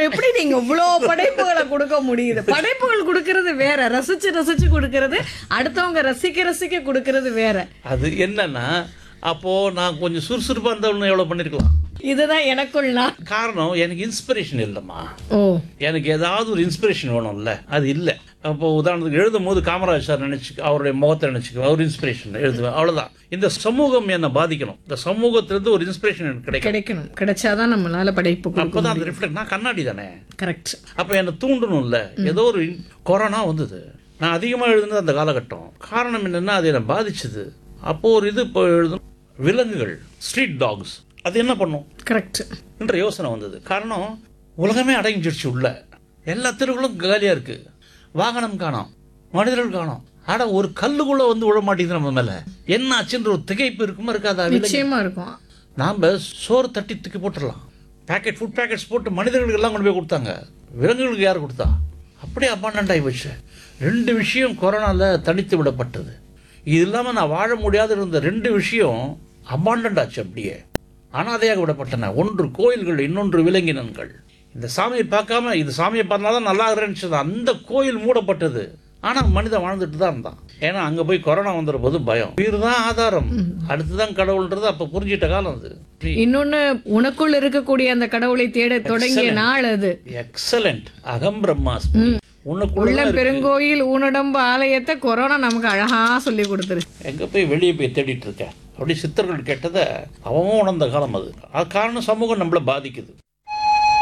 எப்படி நீங்க இவ்வளோ படைப்புகளை கொடுக்க முடியுது படைப்புகள் கொடுக்கறது வேற ரசிச்சு ரசிச்சு கொடுக்கறது அடுத்தவங்க ரசிக்க ரசிக்க கொடுக்கறது வேற அது என்னன்னா அப்போ நான் கொஞ்சம் சுறுசுறுப்பா இருந்தவனு எவ்வளவு பண்ணிருக்கலாம் இதுதான் எனக்குள்ளா காரணம் எனக்கு இன்ஸ்பிரேஷன் இல்லைம்மா ஓ எனக்கு ஏதாவது ஒரு இன்ஸ்பிரேஷன் வேணும்ல அது இல்லை அப்போ உதாரணத்துக்கு எழுதும் போது காமராஜ் சார் நினைச்சுக்க அவருடைய முகத்தை நினைச்சுக்க அவர் இன்ஸ்பிரேஷன் எழுதுவேன் அவ்வளவுதான் இந்த சமூகம் என்னை பாதிக்கணும் இந்த சமூகத்திலிருந்து ஒரு இன்ஸ்பிரேஷன் எனக்கு கிடைக்கும் கிடைக்கணும் கிடைச்சாதான் நம்மளால படைப்பு கொடுக்க அப்பதான் அந்த ரிஃப்ளெக்ட் நான் கண்ணாடி தானே கரெக்ட் அப்போ என்னை தூண்டணும்ல ஏதோ ஒரு இன்- கொரோனா வந்தது நான் அதிகமாக எழுதுனது அந்த காலகட்டம் காரணம் என்னன்னா அது என்னை பாதிச்சது அப்போ ஒரு இது இப்போ எழுதணும் விலங்குகள் ஸ்ட்ரீட் டாக்ஸ் அது என்ன பண்ணும் கரெக்ட் என்ற யோசனை வந்தது காரணம் உலகமே அடங்கிடுச்சு உள்ள எல்லா தெருவுகளும் காலியாக இருக்கு வாகனம் காணோம் மனிதர்கள் காணோம் ஆட ஒரு கல்லுக்குள்ள வந்து விழ மாட்டேங்குது நம்ம மேல என்ன ஆச்சுன்ற ஒரு திகைப்பு இருக்குமா இருக்காதா விலங்கு? நிச்சயமா இருக்கும் நாம சோறு தட்டி தூக்கி போட்டுடலாம் பேக்கெட் ஃபுட் பேக்கெட்ஸ் போட்டு மனிதர்களுக்கு எல்லாம் கொண்டு போய் கொடுத்தாங்க விலங்குகளுக்கு யார் கொடுத்தா அப்படியே அப்பாண்டன்ட் ஆகி போச்சு ரெண்டு விஷயம் கொரோனால தனித்து விடப்பட்டது இது இல்லாமல் நான் வாழ முடியாத இருந்த ரெண்டு விஷயம் அபாண்டன்ட் ஆச்சு அப்படியே அனாதையாக விடப்பட்டன ஒன்று கோயில்கள் இன்னொன்று விலங்கினங்கள் இந்த சாமியை பார்க்காம இது சாமியை பார்த்தா தான் நல்லா இருந்துச்சு அந்த கோயில் மூடப்பட்டது ஆனா மனிதன் வாழ்ந்துட்டு தான் இருந்தான் ஏன்னா அங்க போய் கொரோனா வந்துற போது பயம் உயிர் தான் ஆதாரம் அடுத்துதான் கடவுள்ன்றது அப்ப புரிஞ்சிட்ட காலம் அது இன்னொன்னு உனக்குள் இருக்கக்கூடிய அந்த கடவுளை தேட தொடங்கிய நாள் அது எக்ஸலண்ட் அகம் பிரம்மாஸ்மி உனக்குள்ள உள்ளம் பெருங்கோயில் ஊனடம்பு ஆலயத்தை கொரோனா நமக்கு அழகா சொல்லி கொடுத்துரு எங்க போய் வெளியே போய் தேடிட்டு இருக்கேன் அப்படி சித்தர்கள் கேட்டதை அவன் உணர்ந்த காலம் அது அது காரணம் சமூகம் நம்மளை பாதிக்குது